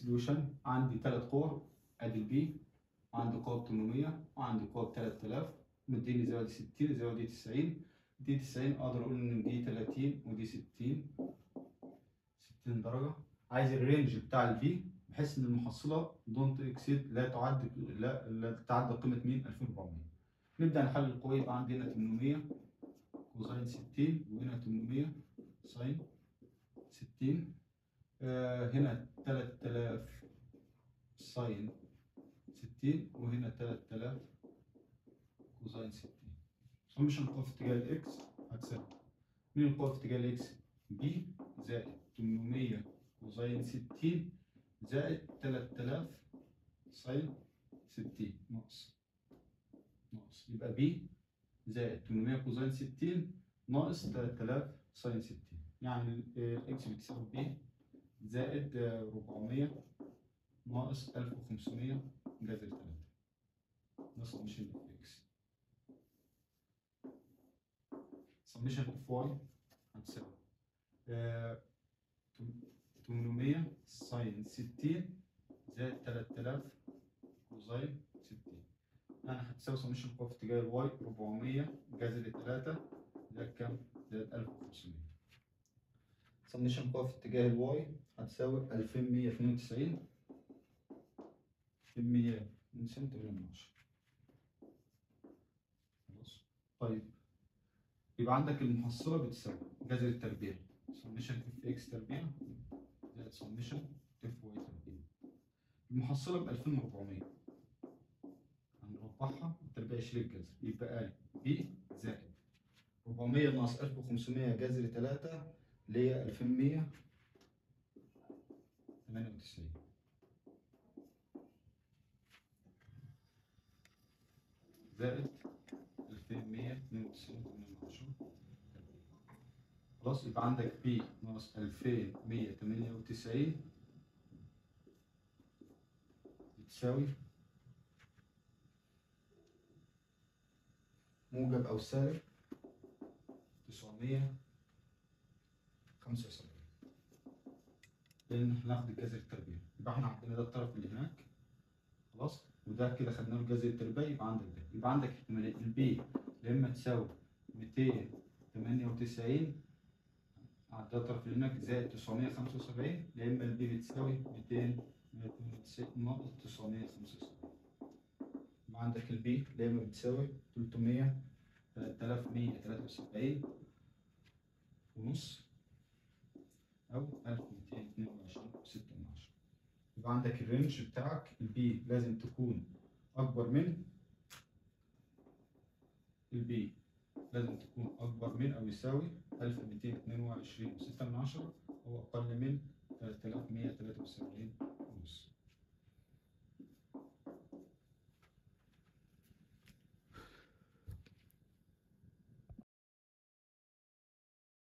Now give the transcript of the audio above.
ديستريبيوشن عندي ثلاث قوى ادي البي عندي قوة ب 800 وعندي قوة ب 3000 مديني زاوية 60 الزاوية دي 90 دي 90 اقدر اقول ان دي 30 ودي 60 60 درجة عايز الرينج بتاع الفي بحيث ان المحصلة دونت اكسيد لا تعد لا لا تتعدى قيمة مين 2400 نبدأ نحلل القوة يبقى عندي هنا 800 كوساين 60 وهنا 800 ساين 60 آه هنا 3000 ساين 60 وهنا 3000 كوساين 60 سمشن القوة في اتجاه الاكس هتساوي مين القوة في اتجاه الاكس؟ بي زائد 800 كوساين 60 زائد 3000 ساين 60 ناقص ناقص يبقى بي زائد 800 كوساين 60 ناقص 3000 ساين 60 يعني الاكس بتساوي بي زائد 400 ناقص 1500 جذر 3 ده سمشن اوف اكس سمشن اوف واي هتساوي 800 ساين 60 زائد 3000 كوزاين 60 يعني هتساوي سمشن القوة في اتجاه الواي 400 جذر 3 ده كام؟ زائد 1500 سمشن القوة في اتجاه الواي هتساوي 2192 2100 من سنت من 10 خلاص طيب يبقى عندك المحصلة بتساوي جذر التربيع سمشن اف اكس تربيع زائد سمشن اف واي تربيع المحصلة ب 2400 هنربحها التربيع يشيل الجذر يبقى بي زائد 400 ناقص 1500 جذر 3 اللي هي 2198 زائد 2192 خلاص يبقى عندك بي ناقص 2198 بتساوي موجب أو سالب 975 لأن احنا هناخد الجذر التربيعي يبقى احنا عندنا ده الطرف اللي هناك خلاص وده كده خدنا له الجذر التربيعي يبقى عندك ده يبقى عندك احتمالية البي يا إما تساوي 298 على ده الطرف اللي هناك زائد 975 يا إما البي بتساوي 200 ناقص 975 يبقى عندك البي يا إما بتساوي 300 3173 ونص أو 1222 6 من 10 يبقى عندك الرينج بتاعك البي لازم تكون أكبر من البي لازم تكون أكبر من أو يساوي 1222 6 من 10 أو أقل من 3173 ونص